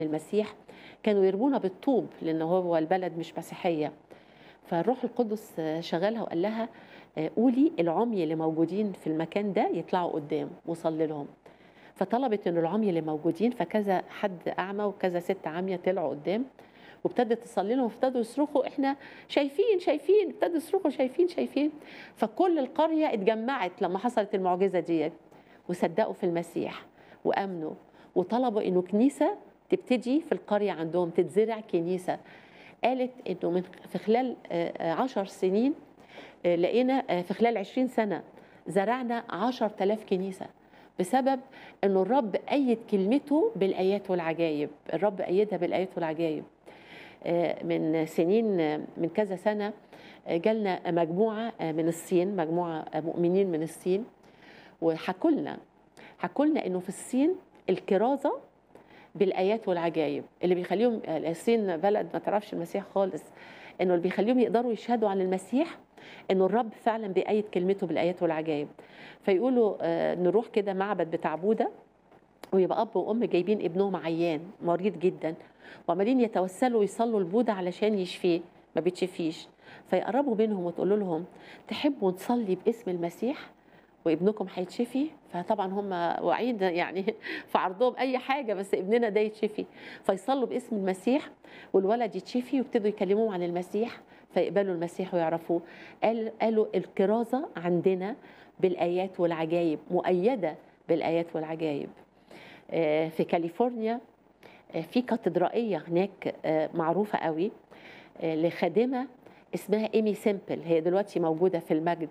المسيح كانوا يرمونا بالطوب لان هو البلد مش مسيحيه فالروح القدس شغلها وقال لها قولي العمي اللي موجودين في المكان ده يطلعوا قدام وصلي لهم فطلبت ان العمي اللي موجودين فكذا حد اعمى وكذا ست عاميه طلعوا قدام وابتدت تصلي لهم وابتدوا يصرخوا احنا شايفين شايفين ابتدوا يصرخوا شايفين شايفين فكل القريه اتجمعت لما حصلت المعجزه دي وصدقوا في المسيح وامنوا وطلبوا انه كنيسه تبتدي في القريه عندهم تتزرع كنيسه قالت انه من في خلال عشر سنين لقينا في خلال عشرين سنه زرعنا عشر تلاف كنيسه بسبب انه الرب ايد كلمته بالايات والعجائب الرب ايدها بالايات والعجائب من سنين من كذا سنه جالنا مجموعه من الصين مجموعه مؤمنين من الصين وحكوا لنا حكوا لنا انه في الصين الكرازه بالايات والعجائب اللي بيخليهم الصين بلد ما تعرفش المسيح خالص انه اللي بيخليهم يقدروا يشهدوا عن المسيح انه الرب فعلا بيأيد كلمته بالايات والعجائب فيقولوا آه نروح كده معبد بتاع بوذا ويبقى اب وام جايبين ابنهم عيان مريض جدا وعمالين يتوسلوا ويصلوا لبوذا علشان يشفيه ما بتشفيش فيقربوا منهم وتقولوا لهم تحبوا نصلي باسم المسيح وابنكم هيتشفي فطبعا هم واعيين يعني في عرضهم اي حاجه بس ابننا ده يتشفي فيصلوا باسم المسيح والولد يتشفي ويبتدوا يكلموهم عن المسيح فيقبلوا المسيح ويعرفوه قال قالوا الكرازه عندنا بالايات والعجائب مؤيده بالايات والعجائب في كاليفورنيا في كاتدرائيه هناك معروفه قوي لخادمه اسمها ايمي سيمبل هي دلوقتي موجوده في المجد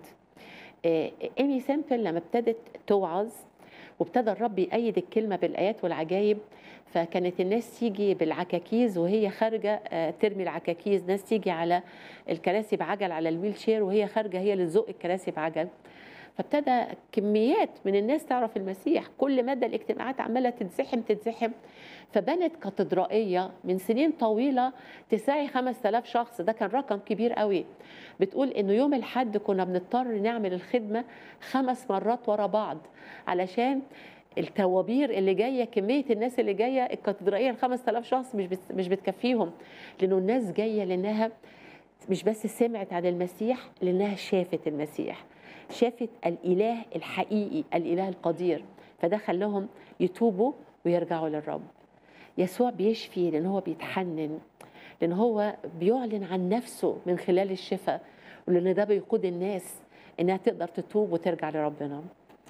ايمي سيمبل لما ابتدت توعظ وابتدى الرب يأيد الكلمه بالايات والعجائب فكانت الناس تيجي بالعكاكيز وهي خارجه ترمي العكاكيز ناس تيجي على الكراسي بعجل على الويل شير وهي خارجه هي اللي تزق الكراسي بعجل فابتدى كميات من الناس تعرف المسيح كل مدى الاجتماعات عماله تتزحم تتزحم فبنت كاتدرائيه من سنين طويله تساعي 5000 شخص ده كان رقم كبير قوي بتقول انه يوم الحد كنا بنضطر نعمل الخدمه خمس مرات ورا بعض علشان التوابير اللي جايه كميه الناس اللي جايه الكاتدرائيه ال 5000 شخص مش مش بتكفيهم لانه الناس جايه لانها مش بس سمعت عن المسيح لانها شافت المسيح شافت الاله الحقيقي الاله القدير فده خلاهم يتوبوا ويرجعوا للرب يسوع بيشفي لان هو بيتحنن لان هو بيعلن عن نفسه من خلال الشفاء ولان ده بيقود الناس انها تقدر تتوب وترجع لربنا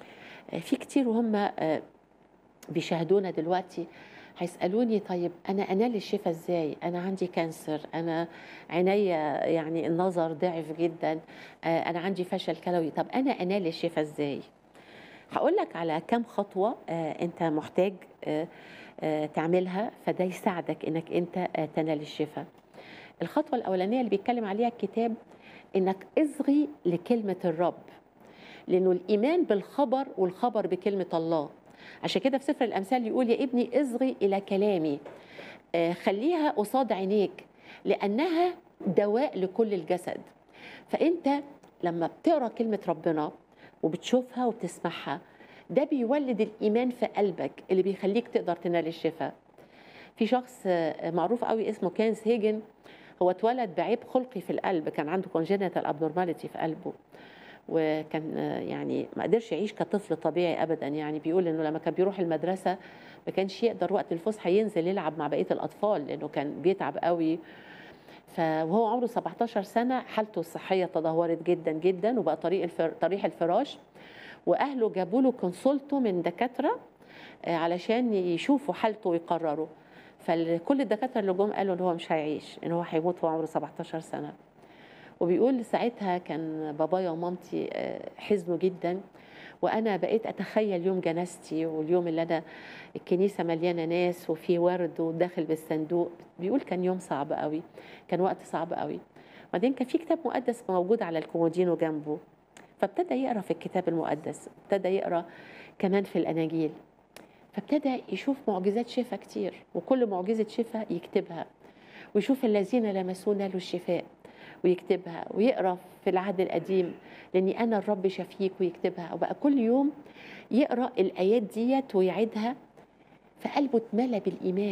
في كتير وهم بيشاهدونا دلوقتي هيسالوني طيب انا انال الشفاء ازاي انا عندي كانسر انا عينيا يعني النظر ضعف جدا انا عندي فشل كلوي طب انا انال الشفاء ازاي هقول لك على كم خطوه انت محتاج تعملها فده يساعدك انك انت تنال الشفاء الخطوه الاولانيه اللي بيتكلم عليها الكتاب انك اصغي لكلمه الرب لانه الايمان بالخبر والخبر بكلمه الله عشان كده في سفر الامثال يقول يا ابني اصغي الى كلامي خليها قصاد عينيك لانها دواء لكل الجسد فانت لما بتقرا كلمه ربنا وبتشوفها وبتسمعها ده بيولد الايمان في قلبك اللي بيخليك تقدر تنال الشفاء في شخص معروف قوي اسمه كانز هيجن هو اتولد بعيب خلقي في القلب كان عنده كونجينيتال ابنورماليتي في قلبه وكان يعني ما قدرش يعيش كطفل طبيعي ابدا يعني بيقول انه لما كان بيروح المدرسه ما كانش يقدر وقت الفسحه ينزل يلعب مع بقيه الاطفال لانه كان بيتعب قوي فوهو عمره 17 سنه حالته الصحيه تدهورت جدا جدا وبقى طريق الفر... طريح الفراش واهله جابوا له كونسولته من دكاتره علشان يشوفوا حالته ويقرروا فكل الدكاتره اللي جم قالوا ان هو مش هيعيش ان هو هيموت وهو عمره 17 سنه وبيقول ساعتها كان بابايا ومامتي حزنوا جدا وانا بقيت اتخيل يوم جنازتي واليوم اللي انا الكنيسه مليانه ناس وفي ورد وداخل بالصندوق بيقول كان يوم صعب قوي كان وقت صعب قوي بعدين كان في كتاب مقدس موجود على الكومودينو جنبه فابتدى يقرا في الكتاب المقدس ابتدى يقرا كمان في الاناجيل فابتدى يشوف معجزات شفاء كتير وكل معجزه شفاء يكتبها ويشوف الذين لمسونا له الشفاء ويكتبها ويقرا في العهد القديم لاني انا الرب شفيك ويكتبها وبقى كل يوم يقرا الايات ديت ويعيدها فقلبه اتملى بالايمان